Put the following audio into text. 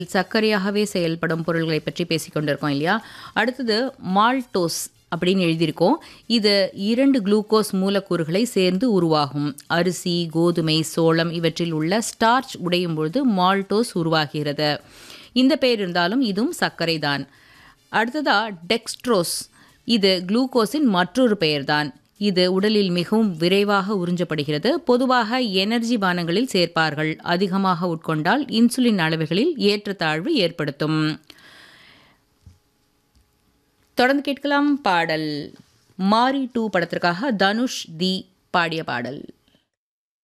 சர்க்கரையாகவே செயல்படும் பொருள்களை பற்றி பேசிக் கொண்டிருக்கோம் இல்லையா அடுத்தது மால்டோஸ் அப்படின்னு எழுதியிருக்கோம் இது இரண்டு குளுக்கோஸ் மூலக்கூறுகளை சேர்ந்து உருவாகும் அரிசி கோதுமை சோளம் இவற்றில் உள்ள ஸ்டார்ச் உடையும் பொழுது மால்டோஸ் உருவாகிறது இந்த பெயர் இருந்தாலும் இதுவும் சர்க்கரை தான் அடுத்ததா டெக்ஸ்ட்ரோஸ் இது குளுக்கோஸின் மற்றொரு பெயர்தான் இது உடலில் மிகவும் விரைவாக உறிஞ்சப்படுகிறது பொதுவாக எனர்ஜி பானங்களில் சேர்ப்பார்கள் அதிகமாக உட்கொண்டால் இன்சுலின் அளவுகளில் ஏற்றத்தாழ்வு ஏற்படுத்தும் தொடர்ந்து கேட்கலாம் பாடல் மாரி டூ படத்திற்காக தனுஷ் தி பாடிய பாடல்